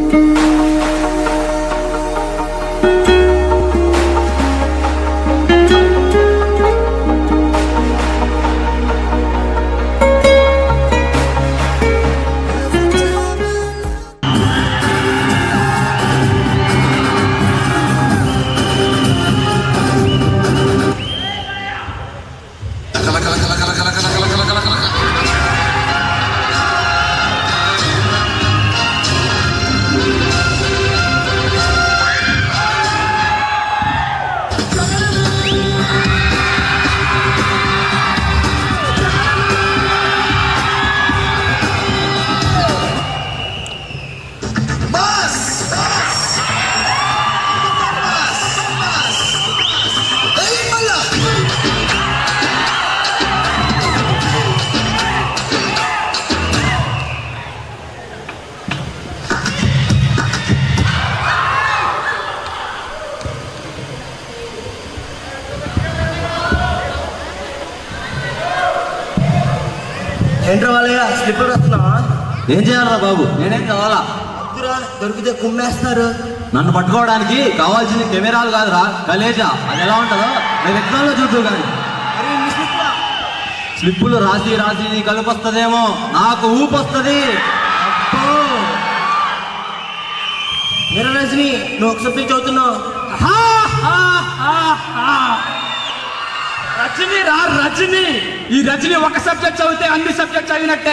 ఏంట్రా వాళ్ళయ్య స్లిప్పర్ వస్తున్నావా ఏం చేయాలరా బాబు నేనేం కావాలా వద్దురా దొరికితే కుమ్మేస్తున్నారు నన్ను పట్టుకోవడానికి కావాల్సిన కెమెరాలు కాదురా కలేజా అది ఎలా ఉంటుందో నేను ఎగ్జామ్లో చూద్దు కానీ అరే ఇన్ని స్లిప్లా? స్లిప్పులు రాసి రాసి నీ కలుపు వస్తుందేమో నాకు ఊపు వస్తుంది అబ్బో. ఏరా రజని నువ్వు ఒక సబ్జెక్ట్ చదువుతున్నావు రజని రా రజని ఈ రజని ఒక సబ్జెక్ట్ చదివితే అన్ని సబ్జెక్ట్ చదివినట్టే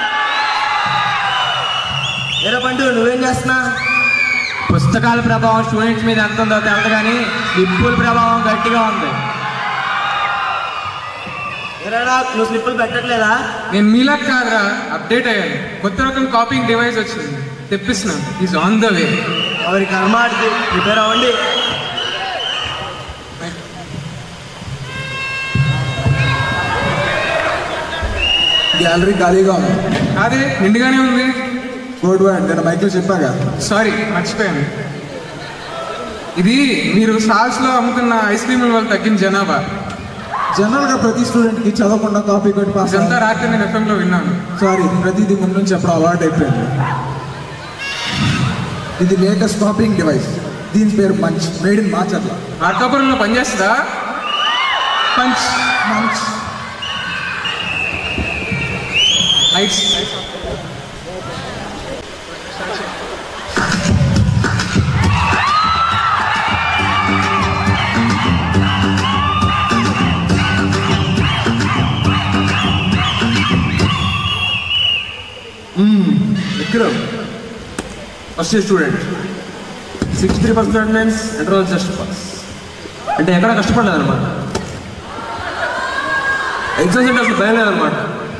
ఏరా పండు నువ్వేం చేస్తున్నా పుస్తకాల ప్రభావం స్టూడెంట్స్ మీద ఎంత ఉందో తెలదు కానీ నిప్పుల ప్రభావం గట్టిగా ఉంది ఏరా నువ్వు స్లిప్పులు పెట్టట్లేదా నేను మీలా కాదురా అప్డేట్ అయ్యాను కొత్త రకం కాపింగ్ డివైస్ వచ్చింది తెప్పిస్తున్నాను ఈజ్ ఆన్ ద వే ఎవరి కర్మ ఆడికి ప్రిపేర్ అవ్వండి గ్యాలరీ ఖాళీగా ఉంది అదే నిండుగానే ఉంది కోడ్ వర్డ్ నేను మైకిల్ చెప్పాగా సారీ మర్చిపోయాను ఇది మీరు సాల్స్ లో అమ్ముతున్న ఐస్ క్రీముల వల్ల తగ్గిన జనాభా జనరల్ గా ప్రతి స్టూడెంట్ కి చదవకుండా కాపీ కొట్టి పాస్ ఇదంతా రాత్రి నేను ఎఫ్ఎం లో విన్నాను సారీ ప్రతిదీ ముందు నుంచి చెప్పడం అలవాటు అయిపోయింది ఇది లేటెస్ట్ కాపింగ్ డివైస్ దీని పేరు మంచ్ మేడ్ ఇన్ మాచర్ల మార్కాపురంలో పనిచేస్తుందా punch munch lights Vikram first year student sixty three percent attendance ఎంట్రల్ జస్ట్ పాస్ అంటే ఎక్కడ కష్టపడలేదు అనమాట ఎగ్జామ్స్ అంటే అసలు భయం లేదనమాట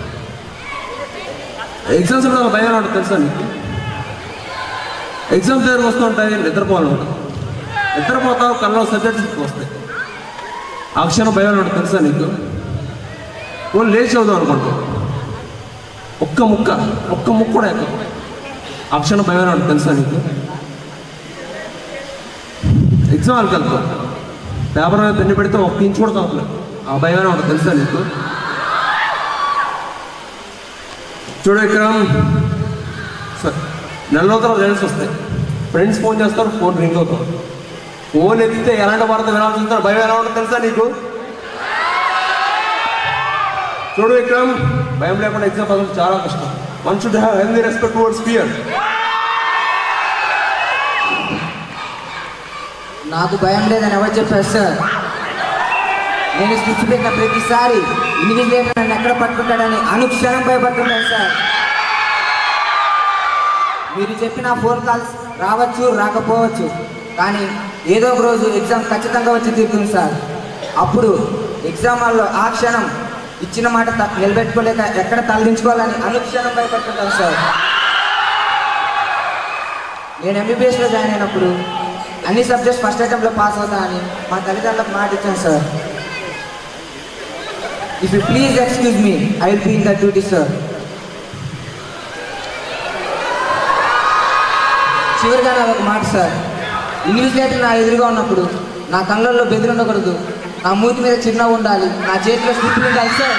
ఎగ్జామ్స్ అంటే ఒక భయం ఉంటుంది తెలుసా నీకు ఎగ్జామ్స్ దగ్గరకు వస్తుంటాయి నిద్రపోవాలన్నమాట నిద్రపోతావు కళ్ళలో సబ్జెక్ట్స్ వస్తాయి ఆ క్షణం భయం ఉంటుంది తెలుసా నీకు ఓన్లీ లేచి చదువుదాం అనుకుంటావు ఒక్క ముక్క ఒక్క ముక్క కూడా ఎక్కదు ఆ క్షణం భయం ఉంటుంది తెలుసా నీకు ఎగ్జామ్ వాళ్ళకి వెళ్తాం పేపర్ మీద పెన్ను పెడితే ఒక్క ఇంచు కూడా కావట్లేదు ఆ భయం ఉంటుంది తెలుసా నీకు చూడు విక్రమ్ సరే నెల తర్వాత రిజల్ట్స్ వస్తాయి ఫ్రెండ్స్ ఫోన్ చేస్తారు ఫోన్ రింగ్ అవుతాం ఫోన్ ఎత్తితే ఎలాంటి వార్త వినాల్సి వస్తారు భయం ఎలా ఉంటుంది తెలుసా నీకు చూడు విక్రమ్ భయం లేకుండా ఎగ్జామ్ పదవి చాలా కష్టం one should have healthy respect towards fear నాకు భయం లేదని ఎవరు చెప్పారు సార్ నేను స్టిచ్ పెట్టిన ప్రతిసారి ఇన్విజిలేటర్ నన్ను ఎక్కడ పట్టుకుంటాడని అనుక్షణం భయపడుతున్నాను సార్ మీరు చెప్పిన ఫోన్ కాల్స్ రావచ్చు రాకపోవచ్చు కానీ ఏదో ఒక రోజు ఎగ్జామ్ ఖచ్చితంగా వచ్చి తీరుతుంది సార్ అప్పుడు ఎగ్జామ్ హాల్లో ఆ క్షణం ఇచ్చిన మాట త- నిలబెట్టుకోలేక ఎక్కడ తలదించుకోవాలని అనుక్షణం భయపడుతుంటాను సార్ నేను ఎంబీబీఎస్లో జాయిన్ అయినప్పుడు అన్ని సబ్జెక్ట్స్ ఫస్ట్ అటెంప్ట్లో పాస్ అవుతా అని మా తల్లిదండ్రులకు మాట ఇచ్చాను sir if you please excuse me I will be in the duty sir చివరిగా నాది ఒక మాట సార్ ఇన్విజిలేటర్ నా ఎదురుగా ఉన్నప్పుడు నా కళ్ళల్లో బెదిరి ఉండకూడదు నా మూతి మీద చిరునవ్వు ఉండాలి నా చేతిలో స్లిప్పులు ఉండాలి sir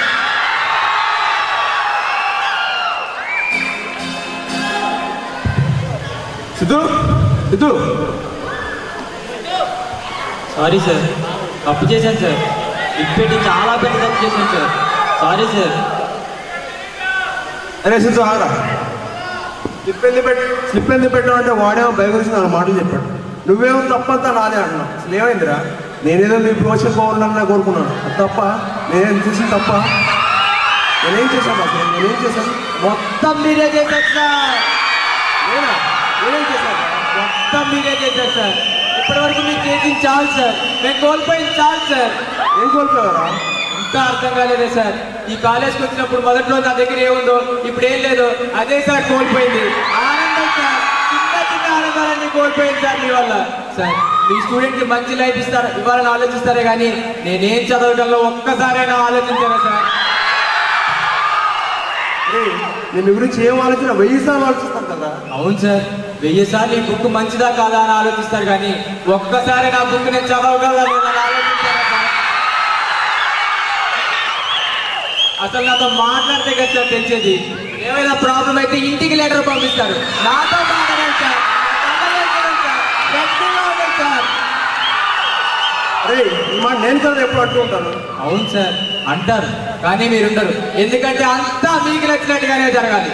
Siddhu Siddhu sorry sir తప్పు చేశాను సార్ ఇప్పటి చాలా పెద్ద తప్పు చేశాను సార్ సారీ సార్ అరే సిద్ధు ఆగరా స్లిప్ ఎందుకు పెట్టు స్లిప్ ఎందుకు పెట్టావు అంటే వాడేమో భయ గురించి నాలుగు మాటలు చెప్పాడు నువ్వేమో తప్పంతా నాదే అంటున్నావు అసలు ఏమైందిరా నేనేదో మీ ప్రమోషన్ పోవాలని కోరుకున్నాను అది తప్ప నేనేం చూసి తప్ప నేనేం చేశాను అసలు నేనేం చేశాను మొత్తం మీరే చేశారు సార్ నేనా నేనేం చేశాను మొత్తం మీరే చేశారు సార్ ఇప్పటి వరకు మీకు చేసింది చాలు సార్ మేము కోల్పోయింది చాలు సార్ ఏం కోల్పోయారా ఇంకా అర్థం కాలేదే సార్ ఈ కాలేజ్కి వచ్చినప్పుడు మొదటి రోజు నా దగ్గర ఏముందో ఇప్పుడు ఏం లేదు అదే సార్ కోల్పోయింది ఆనందం సార్ చిన్న చిన్న ఆనందాలన్నీ కోల్పోయింది సార్ మీ వల్ల సార్ మీ స్టూడెంట్ కి మంచి లైఫ్ ఇస్తారు ఇవ్వాలని ఆలోచిస్తారే కానీ నేనేం చదవడంలో ఒక్కసారైనా ఆలోచించారా సార్ అరే నేను నీ గురించి ఏం ఆలోచన వెయ్యి సార్లు ఆలోచిస్తాను కదా అవును సార్ వెయ్యి సార్లు ఈ బుక్ మంచిదా కాదా అని ఆలోచిస్తారు కానీ ఒక్కసారి నా బుక్ నేను చదవగలను ఆలోచించారా సార్ అసలు నాతో మాట్లాడితే కదా సార్ తెలిసేది ఏమైనా ప్రాబ్లం అయితే ఇంటికి లెటర్ పంపిస్తారు నాతో మాట్లాడండి సార్ నా తల వేసుకోండి సార్. గట్టిగా ఉండండి సార్ అరే ఈ మాట నేను కదా ఎప్పుడు అంటూ ఉంటాను అవును సార్ అంటారు కానీ మీరు ఉండరు ఎందుకంటే అంతా మీకు నచ్చినట్టుగానే జరగాలి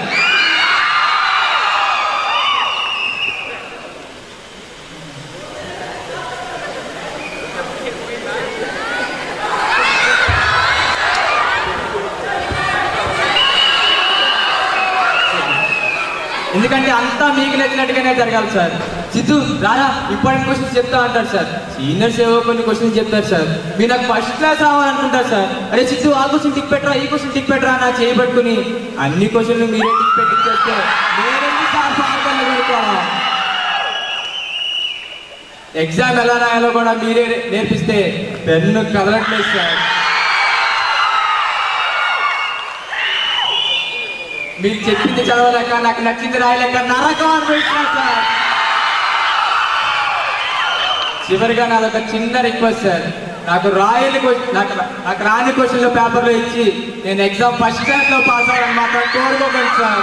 ఎందుకంటే అంతా మీకు నచ్చినట్టుగానే జరగాలి సార్ సిద్ధు రారా ఇంపార్టెంట్ క్వశ్చన్స్ చెప్తా అంటారు సార్ సీనియర్స్ ఏవో కొన్ని క్వశ్చన్స్ చెప్తారు సార్ మీరు నాకు ఫస్ట్ క్లాస్ రావాలనుకుంటారు సార్ అరే సిద్ధు ఆ క్వశ్చన్ టిక్ పెట్టరా ఈ క్వశ్చన్ టిక్ పెట్టరా నా చేయబట్టుకుని అన్ని క్వశ్చన్లు మీరే టిక్ పెట్టించేస్తే నేనెందుకు సార్ పాఠాలు పెడతాను ఎగ్జామ్ ఎలా రాయాలో కూడా మీరే నేర్పిస్తే పెన్ను కదలట్లేదు సార్ మీరు చెప్పింది చదవలేక నాకు నచ్చింది రాయలేక నరకం అనిపిస్తున్నారు సార్ చివరిగా నాదొక చిన్న రిక్వెస్ట్ సార్ నాకు రాయని క్వశ్చన్ నాకు నాకు రాని క్వశ్చన్లు పేపర్లో ఇచ్చి నేను ఎగ్జామ్ ఫస్ట్ క్లాస్ లో పాస్ అవ్వాలని మాత్రం కోరుకోకండి సార్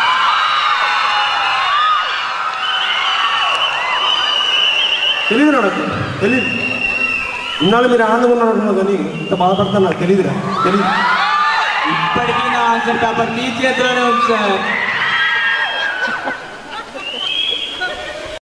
తెలియదు నాకు తెలియదు ఇన్నాళ్ళు మీరు ఆనందంగా ఉన్నారు కానీ ఇంత బాధపడతాను నాకు తెలియదురా తెలియదు ఇప్పటికీ నా ఆన్సర్ పేపర్ మీ చేతిలోనే ఉంది సార్